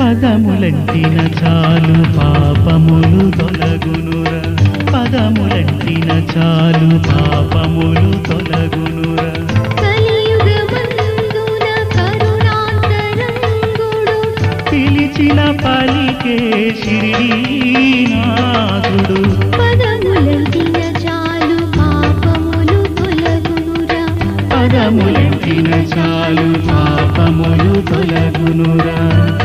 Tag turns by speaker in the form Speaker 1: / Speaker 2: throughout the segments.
Speaker 1: పదములంటిన చాలు పాపములు తొలగునురా పదములంటిన చాలు పాపములు తొలగునురా
Speaker 2: కలియుగమందున కరుణాంతరంగుడు
Speaker 1: పిలిచిన పలికే శ్రీనాథుడు
Speaker 2: పదములంటిన చాలు పాపములు తొలగునురా
Speaker 1: పదములంటిన చాలు పాపములు తొలగునురా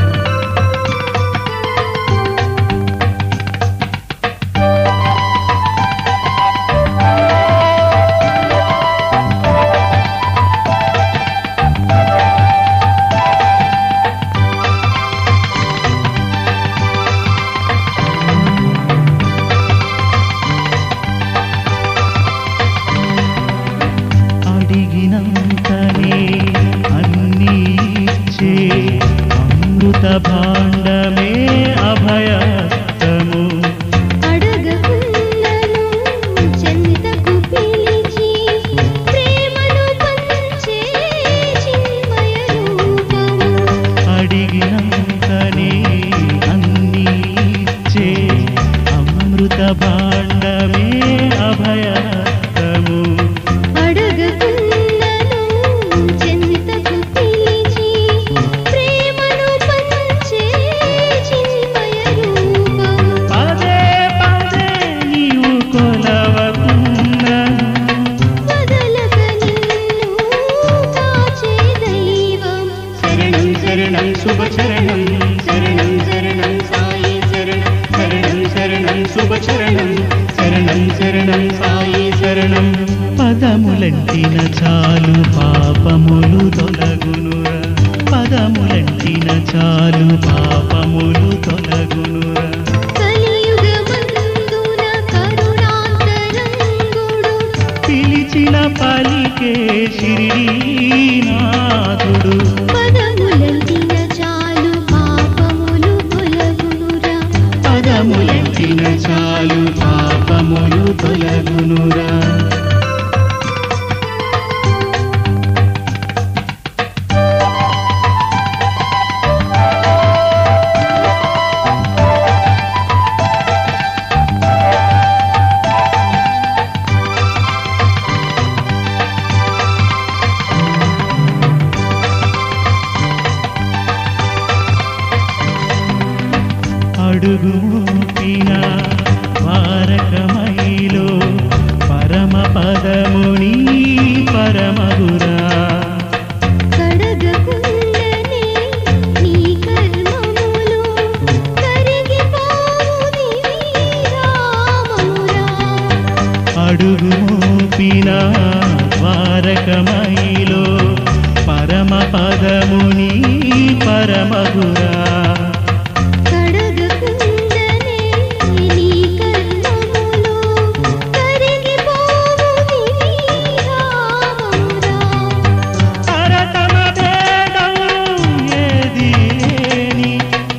Speaker 1: అడిగినంతనే అన్నీ ఇచ్చే అమృత భాండమే అభయస్తము
Speaker 2: అడగకున్నను చెంతకు పిలిచి ప్రేమను పంచే చిన్మయ రూపము
Speaker 1: అడిగినంతనే అన్నీ ఇచ్చే అమృత భాండమే అభయస్తము
Speaker 2: అడగకున్నను చెంతకు పిలిచి ప్రేమను పంచే చిన్మయ రూపము
Speaker 1: పదే పదే నీవు కొలవకుండా
Speaker 2: వదలక నిన్ను కాచే దైవం
Speaker 1: శరణం శరణం శుభ చరణం శరణం శరణం సాయి శరణం శరణం శరణం శుభ చరణం శరణం శరణం సాయి శరణం పదములంటిన చాలు పాపములు తొలగునురా పదములంటిన చాలు పాపములు తొలగునురా
Speaker 2: కలియుగమందున కరుణాంతరంగుడు
Speaker 1: పిలిచిన పలికే శ్రీనాథుడు
Speaker 2: పదములంటిన చాలు పాపములు తొలగునురా
Speaker 1: పదములంటిన చాలు పాపములు తొలగునురా అడుగు మోపిన వారకమైలో పరమ పదముని పరమగురా
Speaker 2: కడగకుండనే నీ కర్మములు కరిగిపోవు రామమురా
Speaker 1: అడుగు మోపిన వారకమైలో పరమ పదముని పరమగురా
Speaker 2: కడగకుండనే నీ కర్మములు కరిగిపోవు రామమురా
Speaker 1: పరతమ భేదం ఏది లేని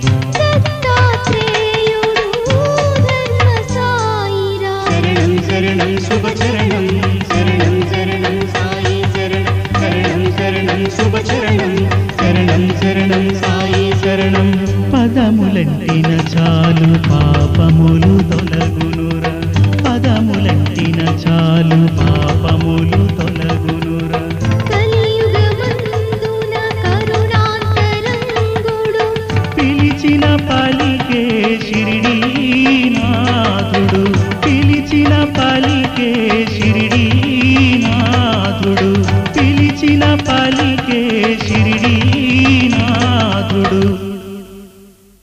Speaker 2: దత్తాత్రేయుడు ధర్మ సాయిరా
Speaker 1: శరణం శరణం శుభ చరణం శరణం శరణం సాయి శరణం శరణం శరణం శుభ చరణం శరణం శరణం సాయి శరణం పదములంటిన చాలు పాపములు తొలగునురా పదములంటిన చాలు పాప